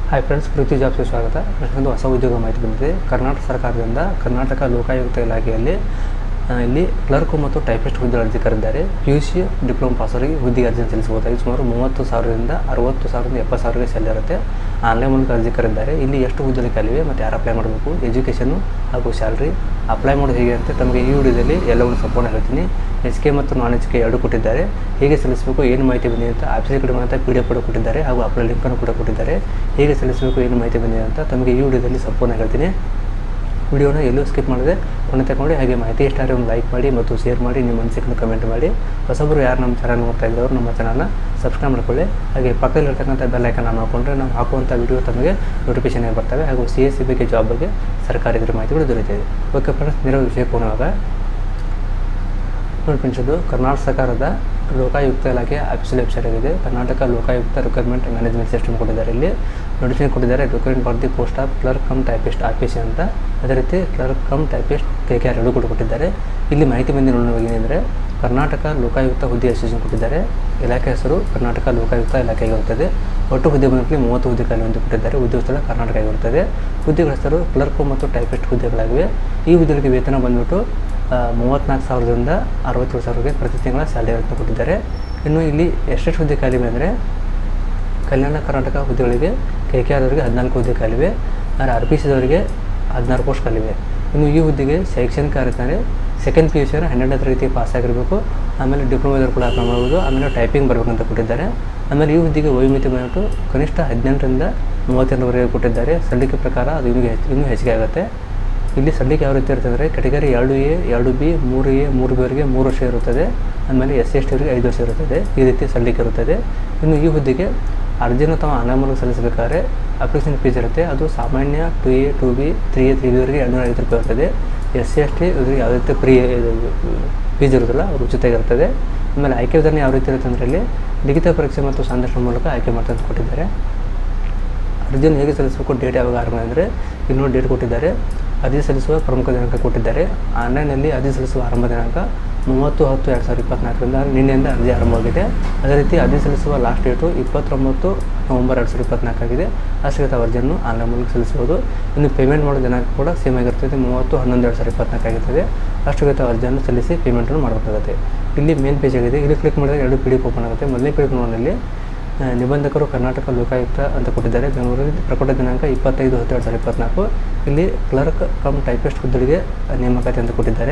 hi friends ಪ್ರೀತಿ ಜಾಬ್ಸ್ಗೆ ಸ್ವಾಗತ ಒಂದು ಹೊಸ ಉದ್ಯೋಗ ಮಾಹಿತಿ ಬಂದಿದೆ ಕರ್ನಾಟಕ ಸರ್ಕಾರದಿಂದ ಕರ್ನಾಟಕ ಲೋಕಾಯುಕ್ತ ಇಲಾಖೆಯಲ್ಲಿ ಆ, ಇಲ್ಲಿ ಕ್ಲರ್ಕ್ ಮತ್ತು ಟೈಪಿಸ್ಟ್ ಹುದ್ದೆ ಅರ್ಜಿ ಕರೆದಿದ್ದಾರೆ ಪಿ ಯು ಸಿ ಡಿಪ್ಲೊಮಾ ಪಾಸರಿಗೆ ಹುದ್ದೆಗೆ ಅರ್ಜಿ ಸಲ್ಲಿಸಬಹುದಾಗಿ ಸುಮಾರು ಮೂವತ್ತು ಸಾವಿರದಿಂದ ಅರವತ್ತು ಸಾವಿರದಿಂದ ಎಪ್ಪತ್ತು ಸಾವಿರಕ್ಕೆ ಸೆಲ್ ಇರುತ್ತೆ ಆನ್ಲೈನ್ ಮೂಲಕ ಅರ್ಜಿ ಕರೆದಿದ್ದಾರೆ ಇಲ್ಲಿ ಎಷ್ಟು ಹುದ್ದೆಗಳು ಖಾಲಿವೆ ಮತ್ತು ಯಾರು ಅಪ್ಲೈ ಮಾಡಬೇಕು ಎಜುಕೇಷನು ಹಾಗೂ ಸ್ಯಾಲ್ರಿ ಅಪ್ಲೈ ಮಾಡೋದು ಹೇಗೆ ಅಂತ ತಮಗೆ ಈ ವಿಡಿಯೋದಲ್ಲಿ ಎಲ್ಲವನ್ನು ಸಂಪೂರ್ಣ ಹೇಳ್ತೀನಿ ಎಚ್ ಕೆ ಮತ್ತು ನಾನ್ ಎಚ್ ಕೆ ಎರಡು ಕೊಟ್ಟಿದ್ದಾರೆ ಹೇಗೆ ಸಲ್ಲಿಸಬೇಕು ಏನು ಮಾಹಿತಿ ಬಂದಿದೆ ಅಂತ ಆಫೀಸ್ ಕಡೆ ಅಂತ ಪಿ ಡಿ ಎಫ್ ಕೂಡ ಕೊಟ್ಟಿದ್ದಾರೆ ಹಾಗೂ ಅಪ್ಲೈ ಲಿಂಕನ್ನು ಕೂಡ ಕೊಟ್ಟಿದ್ದಾರೆ ಹೇಗೆ ಸಲ್ಲಿಸಬೇಕು ಏನು ಮಾಹಿತಿ ಬಂದಿದೆ ಅಂತ ತಮಗೆ ಈ ವಿಡಿಯೋದಲ್ಲಿ ಸಂಪೂರ್ಣ ಹೇಳ್ತೀನಿ ವಿಡಿಯೋನ ಎಲ್ಲೂ ಸ್ಕಿಪ್ ಮಾಡಿದೆ ಕೊನೆ ತಗೊಂಡು ಹಾಗೆ ಮಾಹಿತಿ ಇಷ್ಟ ಆದರೆ ಒಂದು ಲೈಕ್ ಮಾಡಿ ಮತ್ತು ಶೇರ್ ಮಾಡಿ ನಿಮ್ಮ ಅನಿಸಿಕೆಯನ್ನು ಕಮೆಂಟ್ ಮಾಡಿ ಹೊಸಬರು ಯಾರು ನಮ್ಮ ಚಾನಲ್ ನೋಡ್ತಾ ಇದ್ದವರು ನಮ್ಮ ಚಾನಲ್ನ ಸಬ್ಸ್ಕ್ರೈಬ್ ಮಾಡ್ಕೊಳ್ಳಿ ಹಾಗೆ ಪಕ್ಕದಲ್ಲಿರ್ತಕ್ಕಂಥ ಬೆಲ್ ಐಕನ್ ಹಾಕೊಂಡ್ರೆ ನಾವು ಹಾಕುವಂಥ ವಿಡಿಯೋ ತಮಗೆ ನೋಟಿಫಿಕೇಶನ್ ಬರ್ತವೆ ಹಾಗೂ ಸಿ ಎಸ್ ಸಿ ಬಗ್ಗೆ ಜಾಬ್ ಬಗ್ಗೆ ಸರ್ಕಾರಿ ಇದ್ರ ಮಾಹಿತಿಗಳು ದೊರೆಯುತ್ತದೆ ಓಕೆ ಫ್ರೆಂಡ್ಸ್ ನೇರ ವಿಷಯಕ್ಕೆ ಹೋಗುವಾಗ ನೋಡಿ ಫ್ರೆಂಡ್ಸ್ ಇದು ಕರ್ನಾಟಕ ಸರ್ಕಾರದ ಲೋಕಾಯುಕ್ತ ಇಲಾಖೆ ಆಫೀಸಿಯಲ್ ವೆಬ್ಸೈಟ್ ಆಗಿದೆ Karnataka Lokayukta recruitment management system ಕೊಟ್ಟಿದ್ದಾರೆ ಇಲ್ಲಿ ನೋಟಿಫಿಕೇಶನ್ ಕೊಟ್ಟಿದ್ದಾರೆ recruitment for the post of clerk cum typist office ಅಂತ ಅದೇ ರೀತಿ clerk cum typist K K R ಎರಡು ಕೂಡ ಕೊಟ್ಟಿದ್ದಾರೆ ಇಲ್ಲಿ ಮಾಹಿತಿ ಬಂದು ನೋಡುವಾಗ ಏನೆಂದರೆ ಕರ್ನಾಟಕ ಲೋಕಾಯುಕ್ತ ಹುದ್ದೆ ಅಸೋಸಿಯೇಷನ್ ಕೊಟ್ಟಿದ್ದಾರೆ ಇಲಾಖೆ ಹೆಸರು ಕರ್ನಾಟಕ ಲೋಕಾಯುಕ್ತ ಇಲಾಖೆ ಆಗಿರುತ್ತದೆ ಒಟ್ಟು ಹುದ್ದೆ ಬಂದಲ್ಲಿ ಮೂವತ್ತು ಹುದ್ದೆ ಖಾಲಿ ಅಂತ ಕೊಟ್ಟಿದ್ದಾರೆ ಹುದ್ದೆ ಸ್ಥಳ ಕರ್ನಾಟಕ ಆಗಿರುತ್ತದೆ ಹುದ್ದೆಗಳ ಹೆಸರು ಕ್ಲರ್ಕ್ ಮತ್ತು ಟೈಪಿಸ್ಟ್ ಹುದ್ದೆಗಳಾಗಿವೆ ಈ ಹುದ್ದೆಗಳಿಗೆ ವೇತನ ಬಂದ್ಬಿಟ್ಟು ಆ, ಮೂವತ್ತ್ನಾಲ್ಕು ಸಾವಿರದಿಂದ ಅರವತ್ತೇಳು ಸಾವಿರಕ್ಕೆ ಪ್ರತಿ ತಿಂಗಳ ಸ್ಯಾಲರಿ ಅಂತ ಕೊಟ್ಟಿದ್ದಾರೆ ಇನ್ನು ಇಲ್ಲಿ ಎಷ್ಟೆಷ್ಟು ಹುದ್ದೆ ಖಾಲಿವೆ ಅಂದರೆ ಕಲ್ಯಾಣ ಕರ್ನಾಟಕ ಹುದ್ದೆಗಳಿಗೆ ಕೆ ಕೆ ಆರ್ದವರಿಗೆ ಹದಿನಾಲ್ಕು ಹುದ್ದೆ ಖಾಲಿವೆ ಆದರೆ ಆರ್ ಪಿ ಸಿದವರಿಗೆ ಹದಿನಾರು ಪೋಸ್ಟ್ ಖಾಲಿವೆ ಇನ್ನು ಈ ಹುದ್ದೆಗೆ ಶೈಕ್ಷಣಿಕ ಅರ್ಹತೆ ಸೆಕೆಂಡ್ ಪಿ ಯು ಸಿಯನ್ನು ಹನ್ನೆರಡನೇ ತರಗತಿ ಪಾಸ್ ಆಗಿರಬೇಕು ಆಮೇಲೆ ಡಿಪ್ಲೊಮಾದವ್ರು ಕೂಡ ಅಪ್ಲೈ ಮಾಡ್ಬೋದು ಆಮೇಲೆ ಟೈಪಿಂಗ್ ಬರಬೇಕಂತ ಕೊಟ್ಟಿದ್ದಾರೆ ಆಮೇಲೆ ಈ ಹುದ್ದೆಗೆ ವಯೋಮಿತಿ ಬಂದ್ಬಿಟ್ಟು ಕನಿಷ್ಠ ಹದಿನೆಂಟರಿಂದ ಮೂವತ್ತೆರಡರವರೆಗೆ ಕೊಟ್ಟಿದ್ದಾರೆ ಸಲ್ಲಿಕೆ ಪ್ರಕಾರ ಅದು ಇನ್ನೂ ಹೆಚ್ಚು ಇನ್ನೂ ಹೆಚ್ಚಿಗೆ ಆಗುತ್ತೆ ಇಲ್ಲಿ ಸಲ್ಲಿಕೆ ಯಾವ ರೀತಿ ಇರ್ತದೆ ಅಂದರೆ ಕೆಟಗರಿ ಎರಡು ಎ ಎರಡು ಬಿ ಮೂರು ಎ ಮೂರು ಬಿ ಅವರಿಗೆ ಮೂರು ವರ್ಷ ಇರುತ್ತದೆ ಆಮೇಲೆ ಎಸ್ ಸಿ ಎಸ್ ಟಿಯವರಿಗೆ ಐದು ವರ್ಷ ಇರುತ್ತದೆ ಈ ರೀತಿ ಸಲ್ಲಿಕೆ ಇರುತ್ತದೆ ಇನ್ನು ಈ ಹುದ್ದೆಗೆ ಅರ್ಜಿಯನ್ನು ತಾವು ಆನ್ಲೈನ್ ಮೂಲಕ ಸಲ್ಲಿಸಬೇಕಾದ್ರೆ ಅಪ್ಲಿಕೇಶನ್ ಫೀಸ್ ಇರುತ್ತೆ ಅದು ಸಾಮಾನ್ಯ two A two B three A three B ಅವರಿಗೆ ಎರಡುನೂರ ಐವತ್ತು ರೂಪಾಯಿ ಇರ್ತದೆ ಎಸ್ ಸಿ ಎಸ್ ಟಿ ಇವರಿಗೆ ಯಾವುದೇ ರೀತಿ ಫ್ರೀ ಫೀಸ್ ಇರೋದಿಲ್ಲ ಅದು ಉಚಿತವಾಗಿರ್ತದೆ ಆಮೇಲೆ ಆಯ್ಕೆ ವಿಧಾನ ಯಾವ ರೀತಿ ಇರುತ್ತೆ ಅಂದರೆ ಇಲ್ಲಿ ಲಿಖಿತ ಪರೀಕ್ಷೆ ಮತ್ತು ಸಂದರ್ಶನ ಮೂಲಕ ಆಯ್ಕೆ ಮಾಡ್ತಾ ಅಂತ ಕೊಟ್ಟಿದ್ದಾರೆ ಅರ್ಜಿಯನ್ನು ಹೇಗೆ ಸಲ್ಲಿಸಬೇಕು ಡೇಟ್ ಯಾವಾಗ ಆರಂಭ ಅಂದರೆ ಇನ್ನೊಂದು ಡೇಟ್ ಕೊಟ್ಟಿದ್ದಾರೆ ಅರ್ಜಿ ಸಲ್ಲಿಸುವ ಪ್ರಮುಖ ದಿನಾಂಕ ಕೊಟ್ಟಿದ್ದಾರೆ ಆನ್ಲೈನಲ್ಲಿ ಅರ್ಜಿ ಸಲ್ಲಿಸುವ ಆರಂಭ ದಿನಾಂಕ ಮೂವತ್ತು ಹತ್ತು ಎರಡು ಸಾವಿರದ ಇಪ್ಪತ್ನಾಲ್ಕರಿಂದ ನಿನ್ನೆಯಿಂದ ಅರ್ಜಿ ಆರಂಭವಾಗಿದೆ ಅದೇ ರೀತಿ ಅರ್ಜಿ ಸಲ್ಲಿಸುವ ಲಾಸ್ಟ್ ಡೇಟು ಇಪ್ಪತ್ತೊಂಬತ್ತು ನವಂಬರ್ ಎರಡು ಸಾವಿರದ ಇಪ್ಪತ್ನಾಲ್ಕಾಗಿದೆ ಅಷ್ಟೇ ಅರ್ಜಿಯನ್ನು ಆನ್ಲೈನ್ ಮೂಲಕ ಸಲ್ಲಿಸಬಹುದು ಇನ್ನು ಪೇಮೆಂಟ್ ಮಾಡೋ ದಿನಾಂಕ ಕೂಡ ಸೇಮ್ ಆಗಿರ್ತದೆ ಮೂವತ್ತು ಹನ್ನೊಂದು ಎರಡು ಸಾವಿರದ ಇಪ್ಪತ್ನಾಲ್ಕು ಆಗಿರ್ತದೆ ಅಷ್ಟುಗತ ಅರ್ಜಿಯನ್ನು ಸಲ್ಲಿಸಿ ಪೇಮೆಂಟನ್ನು ಮಾಡಬೇಕಾಗುತ್ತೆ ಇಲ್ಲಿ ಮೇನ್ ಪೇಜ್ ಆಗಿದೆ ಇಲ್ಲಿ ಕ್ಲಿಕ್ ಮಾಡಿದ್ರೆ ಎರಡು ಪಿ ಡಿ ಎಫ್ ಓಪನ್ ಆಗುತ್ತೆ ಮೊದಲನೇ ಪಿ ಡಿ ನೋಡಲ್ಲಿ ಆ, ನಿಬಂಧಕರು ಕರ್ನಾಟಕ ಲೋಕಾಯುಕ್ತ ಅಂತ ಕೊಟ್ಟಿದ್ದಾರೆ ಬೆಂಗಳೂರಲ್ಲಿ ಪ್ರಕಟ ದಿನಾಂಕ ಇಪ್ಪತ್ತೈದು ಹತ್ತು ಎರಡು ಸಾವಿರದ ಇಪ್ಪತ್ನಾಲ್ಕು ಇಲ್ಲಿ ಕ್ಲರ್ಕ್ ಕಮ್ ಟೈಪಿಸ್ಟ್ ಹುದ್ದೆಗೆ ನೇಮಕಾತಿ ಅಂತ ಕೊಟ್ಟಿದ್ದಾರೆ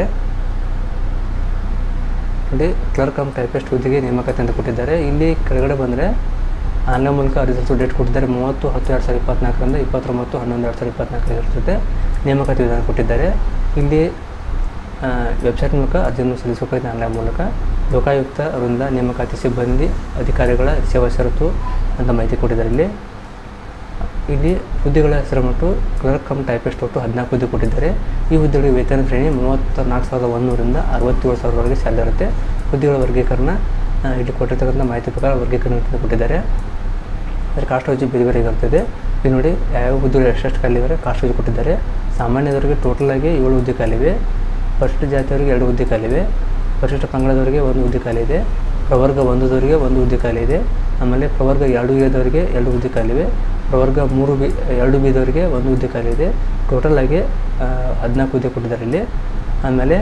ಇಲ್ಲಿ ಕ್ಲರ್ಕ್ ಕಮ್ ಟೈಪಿಸ್ಟ್ ಹುದ್ದೆಗೆ ನೇಮಕಾತಿ ಅಂತ ಕೊಟ್ಟಿದ್ದಾರೆ ಇಲ್ಲಿ ಕೆಳಗಡೆ ಬಂದರೆ ಆನ್ಲೈನ್ ಮೂಲಕ ಅರ್ಜಿ ಸಲ್ಲಿಸೋ ಡೇಟ್ ಕೊಟ್ಟಿದ್ದಾರೆ ಮೂವತ್ತು ಹತ್ತು ಎರಡು ಸಾವಿರದ ಇಪ್ಪತ್ನಾಲ್ಕರಿಂದ ಇಪ್ಪತ್ತೊಂಬತ್ತು ಹನ್ನೊಂದು ಎರಡು ಸಾವಿರದ ಇಪ್ಪತ್ನಾಲ್ಕು ಇರ್ತದೆ ನೇಮಕಾತಿ ವಿಧಾನ ಕೊಟ್ಟಿದ್ದಾರೆ ಇಲ್ಲಿ ವೆಬ್ಸೈಟ್ ಮೂಲಕ ಅರ್ಜಿಯನ್ನು ಸಲ್ಲಿಸಬೇಕಾಗಿದೆ ಆನ್ಲೈನ್ ಮೂಲಕ ಲೋಕಾಯುಕ್ತ ವೃಂದ ನೇಮಕಾತಿ ಸಿಬ್ಬಂದಿ ಅಧಿಕಾರಿಗಳ ಸೇವಾ ಷರತ್ತು ಅಂತ ಮಾಹಿತಿ ಕೊಟ್ಟಿದ್ದಾರೆ ಇಲ್ಲಿ ಇಲ್ಲಿ ಹುದ್ದೆಗಳ ಹೆಸರು ಮತ್ತು ಕ್ಲರ್ಕ್ ಕಮ್ ಟೈಪಿಸ್ಟ್ ಒಟ್ಟು ಹದಿನಾಲ್ಕು ಹುದ್ದೆ ಕೊಟ್ಟಿದ್ದಾರೆ ಈ ಹುದ್ದೆಗಳಿಗೆ ವೇತನ ಶ್ರೇಣಿ ಮೂವತ್ತ ನಾಲ್ಕು ಸಾವಿರದ ಒಂದೂರಿಂದ ಅರವತ್ತೇಳು ಸಾವಿರವರೆಗೆ ಸ್ಯಾಲರಿ ಇರುತ್ತೆ ಹುದ್ದೆಗಳ ವರ್ಗೀಕರಣ ಆ, ಇಲ್ಲಿ ಕೊಟ್ಟಿರ್ತಕ್ಕಂಥ ಮಾಹಿತಿ ಪ್ರಕಾರ ವರ್ಗೀಕರಣ ಅಂತ ಕೊಟ್ಟಿದ್ದಾರೆ ಅದರ ಕಾಸ್ಟ್ ವೈಜ್ ಬೇರೆ ಬೇರೆ ಇರ್ತದೆ ಇಲ್ಲಿ ನೋಡಿ ಯಾವ್ಯಾವ ಹುದ್ದೆಗಳು ಎಷ್ಟೆಷ್ಟು ಖಾಲಿವೆ ಕಾಸ್ಟ್ ವೈಜ್ ಕೊಟ್ಟಿದ್ದಾರೆ ಸಾಮಾನ್ಯದವರಿಗೆ ಟೋಟಲ್ ಆಗಿ ಏಳು ಹುದ್ದೆ ಖಾಲಿವೆ ಫಸ್ಟ್ ಜಾತಿಯವರಿಗೆ ಎರಡು ಹುದ್ದೆ ಖಾಲಿವೆ ಪರಿಶಿಷ್ಟ ಪಂಗಡದವರಿಗೆ ಒಂದು ಹುದ್ದೆ ಖಾಲಿ ಇದೆ ಪ್ರವರ್ಗ ಒಂದದವರಿಗೆ ಒಂದು ಹುದ್ದೆ ಖಾಲಿ ಇದೆ ಆಮೇಲೆ ಪ್ರವರ್ಗ ಎರಡು ಎದವರಿಗೆ ಎರಡು ಹುದ್ದೆ ಖಾಲಿವೆ ಪ್ರವರ್ಗ ಮೂರು ಬಿ ಎರಡು ಬಿದವರಿಗೆ ಒಂದು ಹುದ್ದೆ ಖಾಲಿ ಇದೆ ಟೋಟಲ್ ಆಗಿ ಹದಿನಾಲ್ಕು ಹುದ್ದೆ ಕೊಟ್ಟಿದ್ದಾರೆ ಇಲ್ಲಿ ಆಮೇಲೆ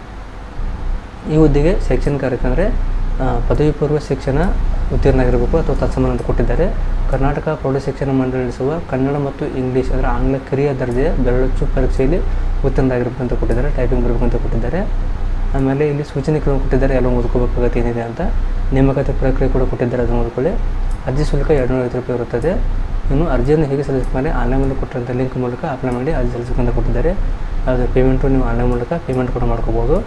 ಈ ಹುದ್ದೆಗೆ ಶೈಕ್ಷಣಿಕ ಅರ್ಹತೆ ಅಂದರೆ ಪದವಿ ಪೂರ್ವ ಶಿಕ್ಷಣ ಉತ್ತೀರ್ಣ ಆಗಿರಬೇಕು ಅಥವಾ ತತ್ಸಮಾನ ಅಂತ ಕೊಟ್ಟಿದ್ದಾರೆ ಕರ್ನಾಟಕ ಪ್ರೌಢ ಶಿಕ್ಷಣ ಮಂಡಳಿ ನಡೆಸುವ ಕನ್ನಡ ಮತ್ತು ಇಂಗ್ಲೀಷ್ ಅಂದರೆ ಆಂಗ್ಲ ಕಿರಿಯ ದರ್ಜೆಯ ಬೆರಳಚ್ಚು ಪರೀಕ್ಷೆಯಲ್ಲಿ ಉತ್ತೀರ್ಣರಾಗಿರ್ಬೇಕು ಅಂತ ಕೊಟ್ಟಿದ್ದಾರೆ ಟೈಪಿಂಗ್ ಬರಬೇಕು ಅಂತ ಕೊಟ್ಟಿದ್ದಾರೆ ಆಮೇಲೆ ಇಲ್ಲಿ ಸೂಚನೆ ಕೆಲವು ಕೊಟ್ಟಿದ್ದಾರೆ ಎಲ್ಲ ಓದ್ಕೋಬೇಕಾಗತ್ತೆ ಏನಿದೆ ಅಂತ ನೇಮಕಾತಿ ಪ್ರಕ್ರಿಯೆ ಕೂಡ ಕೊಟ್ಟಿದ್ದಾರೆ ಅದನ್ನು ಓದ್ಕೊಳ್ಳಿ ಅರ್ಜಿ ಶುಲ್ಕ ಎರಡುನೂರ ಐವತ್ತು ರೂಪಾಯಿ ಇರುತ್ತದೆ ಇನ್ನು ಅರ್ಜಿಯನ್ನು ಹೇಗೆ ಸಲ್ಲಿಸಬೇಕಂದ್ರೆ ಆನ್ಲೈನ್ ಮೂಲಕ ಕೊಟ್ಟಂಥ ಲಿಂಕ್ ಮೂಲಕ ಅಪ್ಲೈ ಮಾಡಿ ಅರ್ಜಿ ಸಲ್ಲಿಸಬೇಕಂತ ಕೊಟ್ಟಿದ್ದಾರೆ ಅದು ಪೇಮೆಂಟು ನೀವು ಆನ್ಲೈನ್ ಮೂಲಕ ಪೇಮೆಂಟ್ ಕೂಡ ಮಾಡ್ಕೋಬೋದು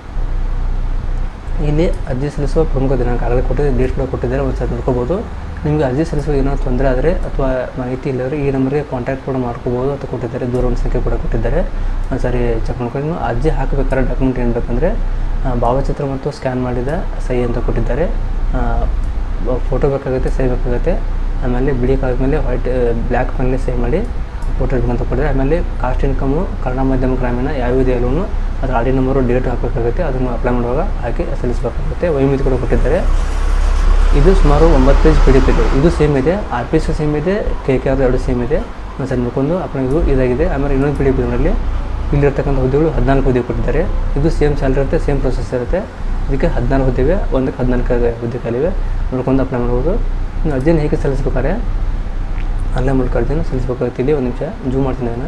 ಇಲ್ಲಿ ಅರ್ಜಿ ಸಲ್ಲಿಸುವ ಪ್ರಮುಖ ದಿನಾಂಕ ಆಗಲೇ ಕೊಟ್ಟಿದ್ದಾರೆ ಡೇಟ್ ಕೂಡ ಕೊಟ್ಟಿದ್ದಾರೆ ಒಂದು ಸಲ ನೋಡ್ಕೋಬೋದು ನಿಮಗೆ ಅರ್ಜಿ ಸಲ್ಲಿಸುವ ಏನೋ ತೊಂದರೆ ಆದರೆ ಅಥವಾ ಮಾಹಿತಿ ಇಲ್ಲದ್ರೆ ಈ ನಂಬರ್ಗೆ ಕಾಂಟ್ಯಾಕ್ಟ್ ಕೂಡ ಮಾಡ್ಕೋಬೋದು ಅಂತ ಕೊಟ್ಟಿದ್ದಾರೆ ದೂರವಾಣಿ ಸಂಖ್ಯೆ ಕೂಡ ಕೊಟ್ಟಿದ್ದಾರೆ ಒಂದು ಸಾರಿ ಚೆಕ್ ಮಾಡ್ಕೊಂಡು ಇನ್ನು ಅರ್ಜಿ ಹಾಕಬೇಕಾದ್ರೆ ಡಾಕ್ಯುಮೆಂಟ್ ಏನು ಬೇಕಂದರೆ ಆ, ಭಾವಚಿತ್ರ ಮತ್ತು ಸ್ಕ್ಯಾನ್ ಮಾಡಿದ ಸಹಿ ಅಂತ ಕೊಟ್ಟಿದ್ದಾರೆ ಫೋಟೋ ಬೇಕಾಗುತ್ತೆ ಸಹಿ ಬೇಕಾಗುತ್ತೆ ಆಮೇಲೆ ಬಿಳಿ ಕಾಗದ ಮೇಲೆ ವೈಟ್ ಬ್ಲ್ಯಾಕ್ ಮೇಲೆ ಸಹಿ ಮಾಡಿ ಫೋಟೋ ಇಡ್ಬೇಕಂತ ಕೊಟ್ಟಿದ್ದಾರೆ ಆಮೇಲೆ ಕಾಸ್ಟ್ ಇನ್ಕಮು ಕನ್ನಡ ಮಾಧ್ಯಮ ಗ್ರಾಮೀಣ ಯಾವುದೇ ಎಲ್ಲೂ ಅದರ ಆಡಿ ನಂಬರು ಡೇಟ್ ಹಾಕಬೇಕಾಗುತ್ತೆ ಅದನ್ನು ಅಪ್ಲೈ ಮಾಡುವಾಗ ಹಾಕಿ ಸಲ್ಲಿಸಬೇಕಾಗುತ್ತೆ ವಯೋಮಿತಿ ಕೂಡ ಕೊಟ್ಟಿದ್ದಾರೆ ಇದು ಸುಮಾರು ಒಂಬತ್ತು ಪೇಜ್ ಪಿ ಡಿ ಎಫ್ ಇದೆ ಇದು ಸೇಮ್ ಇದೆ ಆರ್ ಪಿ ಎಸ್ ಸೇಮ್ ಇದೆ ಕೆ ಕೆ ಆರ್ ಎರಡು ಸೇಮ್ ಇದೆ ಒಂದು ಸರಿ ನೋಡ್ಕೊಂಡು ಅಪ್ಲೈ ಇದು ಇದಾಗಿದೆ ಆಮೇಲೆ ಇನ್ನೊಂದು ಪಿ ಡಿ ಎಫ್ ಇದರಲ್ಲಿ ಇಲ್ಲಿರ್ತಕ್ಕಂಥ ಹುದ್ದೆಗಳು ಹದಿನಾಲ್ಕು ಹುದ್ದೆ ಕೊಟ್ಟಿದ್ದಾರೆ ಇದು ಸೇಮ್ ಸ್ಯಾಲ್ರಿ ಇರುತ್ತೆ ಸೇಮ್ ಪ್ರೊಸೆಸ್ ಇರುತ್ತೆ ಇದಕ್ಕೆ ಹದಿನಾರು ಹುದ್ದೆವೆ ಒಂದಕ್ಕೆ ಹದಿನಾಲ್ಕು ಹುದ್ದೆ ಖಾಲಿವೆ ನೋಡ್ಕೊಂಡು ಅಪ್ಲೈ ಮಾಡ್ಬೋದು ಇನ್ನು ಅರ್ಜಿನ ಹೇಗೆ ಸಲ್ಲಿಸ್ಬೇಕಾದ್ರೆ ಆನ್ಲೈನ್ ಮೂಲಕ ಅರ್ಜಿನ ಸಲ್ಲಿಸ್ಬೇಕಾಗುತ್ತೆ ಇಲ್ಲಿ ಒಂದು ನಿಮಿಷ ಜೂಮ್ ಮಾಡ್ತೀನಿ ನಾನು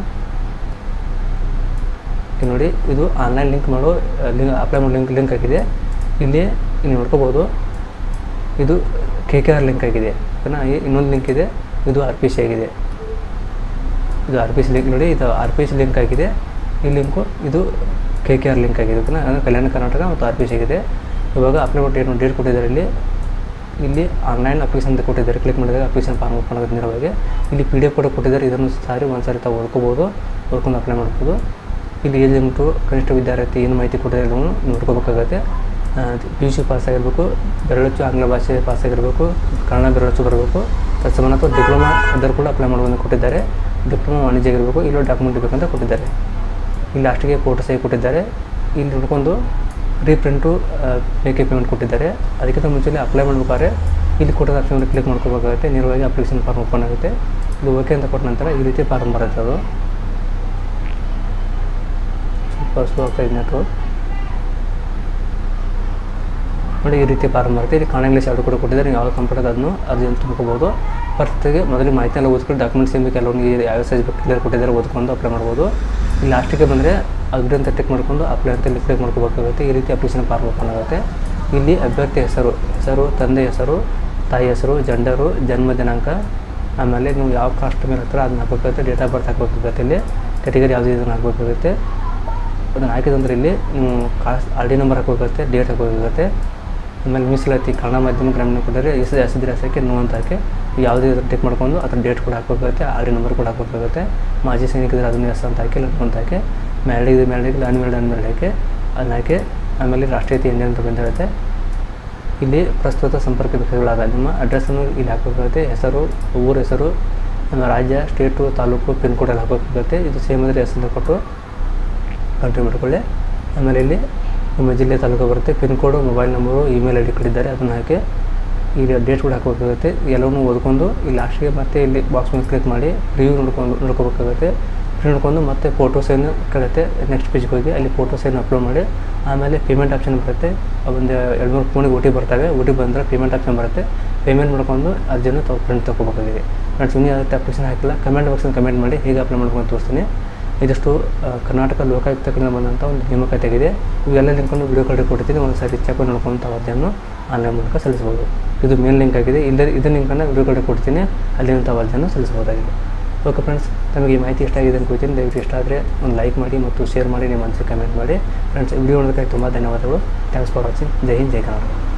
ಇಲ್ಲಿ ನೋಡಿ ಇದು ಆನ್ಲೈನ್ ಲಿಂಕ್ ಮಾಡೋ ಲಿಂಕ್ ಅಪ್ಲೈ ಮಾಡೋ ಲಿಂಕ್ ಲಿಂಕ್ ಆಗಿದೆ ಇಲ್ಲಿ ಇಲ್ಲಿ ನೋಡ್ಕೋಬೋದು ಇದು ಕೆ ಕೆ ಆರ್ ಲಿಂಕ್ ಆಗಿದೆ ಓಕೆನಾ ಈ ಇನ್ನೊಂದು ಲಿಂಕ್ ಇದೆ ಇದು ಆರ್ ಪಿ ಸಿ ಆಗಿದೆ ಇದು ಆರ್ ಪಿ ಸಿ ಲಿಂಕ್ ನೋಡಿ ಇದು ಆರ್ ಪಿ ಸಿ ಲಿಂಕ್ ಆಗಿದೆ ಈ ಲಿಂಕು ಇದು ಕೆ ಕೆ ಆರ್ ಲಿಂಕ್ ಆಗಿದೆ ಓಕೆನಾ ಅಂದರೆ ಕಲ್ಯಾಣ ಕರ್ನಾಟಕ ಮತ್ತು ಆರ್ ಪಿ ಸಿ ಆಗಿದೆ ಇವಾಗ ಅಪ್ಲೈ ಮಾಡಿ ಏನು ಡೇಟ್ ಕೊಟ್ಟಿದ್ದಾರೆ ಇಲ್ಲಿ ಇಲ್ಲಿ ಆನ್ಲೈನ್ ಅಪ್ಲಿಕೇಶನ್ ಅಂತ ಕೊಟ್ಟಿದ್ದಾರೆ ಕ್ಲಿಕ್ ಮಾಡಿದಾಗ ಅಪ್ಲಿಕೇಶನ್ ಫಾರ್ಮ್ ಓಪನ್ ಆಗುತ್ತೆ ನೇರವಾಗಿ ಇಲ್ಲಿ ಪಿ ಡಿ ಎಫ್ ಕೂಡ ಕೊಟ್ಟಿದ್ದಾರೆ ಇದನ್ನು ಸಾರಿ ಒಂದು ಸಾರಿ ತಾವು ಓದ್ಕೋಬೋದು ಓದ್ಕೊಂಡು ಅಪ್ಲೈ ಮಾಡ್ಬೋದು ಇಲ್ಲಿ ಏಜ್ ಲಿಮಿಟು ಕನಿಷ್ಠ ವಿದ್ಯಾರ್ಥಿ ಏನು ಮಾಹಿತಿ ಕೊಟ್ಟಿದ್ದಾರೆ ಎಲ್ಲವನ್ನೂ ನೋಡ್ಕೋಬೇಕಾಗತ್ತೆ ಪಿ ಯು ಸಿ ಪಾಸ್ ಆಗಿರಬೇಕು ಬೆರಳಚ್ಚು ಆಂಗ್ಲ ಭಾಷೆ ಪಾಸ್ ಆಗಿರಬೇಕು ಕನ್ನಡ ಬೆರಳಚ್ಚು ಬರಬೇಕು ತತ್ಸಮಾನ ಅಥವಾ ಡಿಪ್ಲೊಮಾ ಅದರ ಕೂಡ ಅಪ್ಲೈ ಮಾಡೋದನ್ನು ಕೊಟ್ಟಿದ್ದಾರೆ ಡಿಪ್ಲೊಮಾ ವಾಣಿಜ್ಯ ಆಗಿರಬೇಕು ಇಲ್ಲೋ ಡಾಕ್ಯುಮೆಂಟ್ ಬೇಕಂತ ಕೊಟ್ಟಿದ್ದಾರೆ ಇಲ್ಲಿ ಲಾಸ್ಟಿಗೆ ಫೋಟೋ ಸಹಿ ಕೊಟ್ಟಿದ್ದಾರೆ ಇಲ್ಲಿ ನೋಡ್ಕೊಂಡು ರೀಪ್ರಿಂಟು ಬೇಕೆ ಪೇಮೆಂಟ್ ಕೊಟ್ಟಿದ್ದಾರೆ ಅದಕ್ಕಿಂತ ಮುಂಚೆ ಅಪ್ಲೈ ಮಾಡ್ಬೇಕಾದ್ರೆ ಇಲ್ಲಿ ಕೊಟ್ಟದ ಆಪ್ಷನ್ ಕ್ಲಿಕ್ ಮಾಡ್ಕೋಬೇಕಾಗುತ್ತೆ ನೇರವಾಗಿ ಅಪ್ಲಿಕೇಶನ್ ಫಾರ್ಮ್ ಓಪನ್ ಆಗುತ್ತೆ ಇದು ಓಕೆ ಅಂತ ಕೊಟ್ಟ ನಂತರ ಈ ರೀತಿ ಫಾರ್ಮ್ ಬರುತ್ತೆ ಅದು ಸ್ವಲ್ಪ ಸ್ಲೋ ಆಗ್ತಾ ಇದೆ ನೆಟ್ವರ್ಕ್ ನೋಡಿ ಈ ರೀತಿ ಫಾರ್ಮ್ ಬರುತ್ತೆ ಇಲ್ಲಿ ಕನ್ನಡ ಇಂಗ್ಲೀಷ್ ಎರಡು ಕೂಡ ಕೊಟ್ಟಿದ್ದಾರೆ ನೀವು ಯಾವ ಕಂಪ್ಯೂಟರ್ ಅದನ್ನು ಅರ್ಜಿಯನ್ನು ತುಂಬ್ಕೋಬೋದು ಫಸ್ಟಿಗೆ ಮೊದಲು ಮಾಹಿತಿ ಎಲ್ಲ ಓದ್ಕೊಂಡು ಡಾಕ್ಯುಮೆಂಟ್ಸ್ ಏನು ಬೇಕು ಎಲ್ಲವನ್ನೂ ಯಾವ ಸೈಜ್ ಬೇಕು ಕ್ಲಿಯರ್ ಕೊಟ್ಟಿದ್ದಾರೆ ಓದ್ಕೊಂಡು ಅಪ್ಲೈ ಮಾಡ್ಬೋದು ಇಲ್ಲಿ ಲಾಸ್ಟಿಗೆ ಬಂದರೆ ಅಗ್ರಿ ಅಂತ ಟಿಕ್ ಮಾಡ್ಕೊಂಡು ಅಪ್ಲೈ ಅಂತ ಇಲ್ಲಿ ಕ್ಲಿಕ್ ಮಾಡ್ಕೋಬೇಕಾಗುತ್ತೆ ಈ ರೀತಿ ಅಪ್ಲಿಕೇಶನ್ ಫಾರ್ಮ್ ಓಪನ್ ಆಗುತ್ತೆ ಇಲ್ಲಿ ಅಭ್ಯರ್ಥಿ ಹೆಸರು ಹೆಸರು ತಂದೆ ಹೆಸರು ತಾಯಿ ಹೆಸರು ಜೆಂಡರು ಜನ್ಮ ದಿನಾಂಕ ಆಮೇಲೆ ನೀವು ಯಾವ ಕಾಸ್ಟ್ ಮೇಲೆ ಹತ್ತಿರ ಅದನ್ನ ಹಾಕಬೇಕಾಗುತ್ತೆ ಡೇಟ್ ಆಫ್ ಬರ್ತ್ ಹಾಕಬೇಕಾಗುತ್ತೆ ಇಲ್ಲಿ ಕೆಟಗರಿ ಯಾವುದು ಇದನ್ನು ಹಾಕಬೇಕಾಗುತ್ತೆ ಅದನ್ನು ಹಾಕಿದಂದ್ರೆ ಇಲ್ಲಿ ನೀವು ಕಾಸ್ಟ್ ಆರ್ ಡಿ ನಂಬರ್ ಹಾಕಬೇಕಾಗುತ್ತೆ ಡೇಟ್ ಹಾಕಬೇಕಾಗುತ್ತೆ ಆಮೇಲೆ ಮೀಸಲಾತಿ ಕನ್ನಡ ಮಾಧ್ಯಮ ಗ್ರಾಮೀಣ ಕೊಟ್ಟರೆ ಎಸ್ ಎಸ್ ಹಾಕಿ ನೋ ಅಂತ ಹಾಕಿ ಯಾವುದೇ ಟಿಕ್ ಮಾಡ್ಕೊಂಡು ಅದ್ರ ಡೇಟ್ ಕೂಡ ಹಾಕಬೇಕಾಗುತ್ತೆ ಆರ್ ಡಿ ನಂಬರ್ ಕೂಡ ಹಾಕಬೇಕಾಗುತ್ತೆ ಮಾಜಿ ಸೈನಿಕರು ಅದನ್ನು ಎಸ್ ಅಂತ ಹಾಕಿ ನೋ ಅಂತ ಹಾಕಿ ಮ್ಯಾರಿಡ್ ಮ್ಯಾರಿಡ್ ಅನ್ಮ್ಯಾರಿಡ್ ಅನ್ಮ್ಯಾರಿಡ್ ಹಾಕಿ ಅದನ್ನ ಹಾಕಿ ಆಮೇಲೆ ರಾಷ್ಟ್ರೀಯತೆ ಇಂಡಿಯನ್ ಅಂತ ಬಂದಿರುತ್ತೆ ಇಲ್ಲಿ ಪ್ರಸ್ತುತ ಸಂಪರ್ಕ ಬೇಕಾಗಳಾದ ನಿಮ್ಮ ಅಡ್ರೆಸ್ಸನ್ನು ಇಲ್ಲಿ ಹಾಕಬೇಕಾಗುತ್ತೆ ಹೆಸರು ಊರ ಹೆಸರು ನಮ್ಮ ರಾಜ್ಯ ಸ್ಟೇಟು ತಾಲೂಕು ಪಿನ್ ಕೋಡ್ ಎಲ್ಲ ಹಾಕಬೇಕಾಗುತ್ತೆ ಇದು ಸೇಮ್ ಅಂದರೆ ಹೆಸರು ಕೊಟ್ಟು ಕಂಟ್ರಿ ಮಾಡ್ಕೊಳ್ಳಿ ಆಮೇಲೆ ಇಲ್ಲಿ ನಿಮ್ಮ ಜಿಲ್ಲೆ ತಾಲೂಕು ಬರುತ್ತೆ pin code mobile number email I D ಕೊಟ್ಟಿದ್ದಾರೆ ಅದನ್ನು ಹಾಕಿ ಈಗ ಡೇಟ್ ಕೂಡ ಹಾಕಬೇಕಾಗುತ್ತೆ ಎಲ್ಲವನ್ನೂ ಓದ್ಕೊಂಡು ಇಲ್ಲಿ ಲಾಸ್ಟಿಗೆ ಮತ್ತೆ ಇಲ್ಲಿ ಬಾಕ್ಸ್ ಮೇಲೆ ಕ್ಲಿಕ್ ಮಾಡಿ ರಿವ್ಯೂ ನೋಡ್ಕೊಂಡು ನೋಡ್ಕೋಬೇಕಾಗುತ್ತೆ ರಿವ್ಯೂ ನೋಡ್ಕೊಂಡು ಮತ್ತೆ ಫೋಟೋಸನ್ನು ಕೇಳುತ್ತೆ ನೆಕ್ಸ್ಟ್ ಪೇಜ್ಗೆ ಹೋಗಿ ಅಲ್ಲಿ ಫೋಟೋಸನ್ನು ಅಪ್ಲೋಡ್ ಮಾಡಿ ಆಮೇಲೆ ಪೇಮೆಂಟ್ ಆಪ್ಷನ್ ಬರುತ್ತೆ ಒಂದು ಎರಡು ಮೂರು ಫೋನಿಗೆ ಓ ಟಿ ಬರ್ತವೆ ಓ ಟಿ ಬಂದರೆ ಪೇಮೆಂಟ್ ಆಪ್ಷನ್ ಬರುತ್ತೆ ಪೇಮೆಂಟ್ ಮಾಡ್ಕೊಂಡು ಅರ್ಜಿಯನ್ನು ತಾವು ಪ್ರಿಂಟ್ ತೊಗೋಬೇಕಾಗಿದೆ ಫ್ರೆಂಡ್ಸ್ ಇನ್ನೂ ಯಾವುದೇ ಅಪ್ಲಿಕೇಶನ್ ಹಾಕಿಲ್ಲ ಕಮೆಂಟ್ ಬಾಕ್ಸಲ್ಲಿ ಕಮೆಂಟ್ ಮಾಡಿ ಹೇಗೆ ಅಪ್ಲೈ ಮಾಡ್ಕೊಂಡು ತೋರಿಸ್ತೀನಿ ಇದಿಷ್ಟು ಆ, ಕರ್ನಾಟಕ ಲೋಕಾಯುಕ್ತದಿಂದ ಬಂದಂಥ ಒಂದು ನೇಮಕಾತಿ ಆಗಿದೆ ಇವೆಲ್ಲ ಲಿಂಕನ್ನು ವಿಡಿಯೋ ಕಡೆ ಕೊಡ್ತೀನಿ ಒಂದು ಸಾರಿ ಚೆಕ್ ನೋಡ್ಕೊಂಡು ತಾವು ಅರ್ಜಿಯನ್ನು ಆನ್ಲೈನ್ ಮೂಲಕ ಸಲ್ಲಿಸ್ಬೋದು ಇದು ಮೇನ್ ಲಿಂಕ್ ಆಗಿದೆ ಇಲ್ಲ ಇದರ ಲಿಂಕನ್ನು ವಿಡಿಯೋ ಕಡೆ ಕೊಡ್ತೀನಿ ಅಲ್ಲಿಂದ ತಾವು ಅರ್ಜಿಯನ್ನು ಸಲ್ಲಿಸಬಹುದಾಗಿದೆ ಓಕೆ ಫ್ರೆಂಡ್ಸ್ ನಮಗೆ ಈ ಮಾಹಿತಿ ಇಷ್ಟ ಆಗಿದೆ ಅನ್ಕೋತೀನಿ ದಯವಿಟ್ಟು ಇಷ್ಟ ಆದರೆ ಒಂದು ಲೈಕ್ ಮಾಡಿ ಮತ್ತು ಶೇರ್ ಮಾಡಿ ನಿಮ್ಮ ಮನಸ್ಸಿಗೆ ಕಮೆಂಟ್ ಮಾಡಿ ಫ್ರೆಂಡ್ಸ್ ವಿಡಿಯೋ ನೋಡೋದಕ್ಕಾಗಿ ತುಂಬ ಧನ್ಯವಾದಗಳು thanks for watching Jai Hind Jai Kannada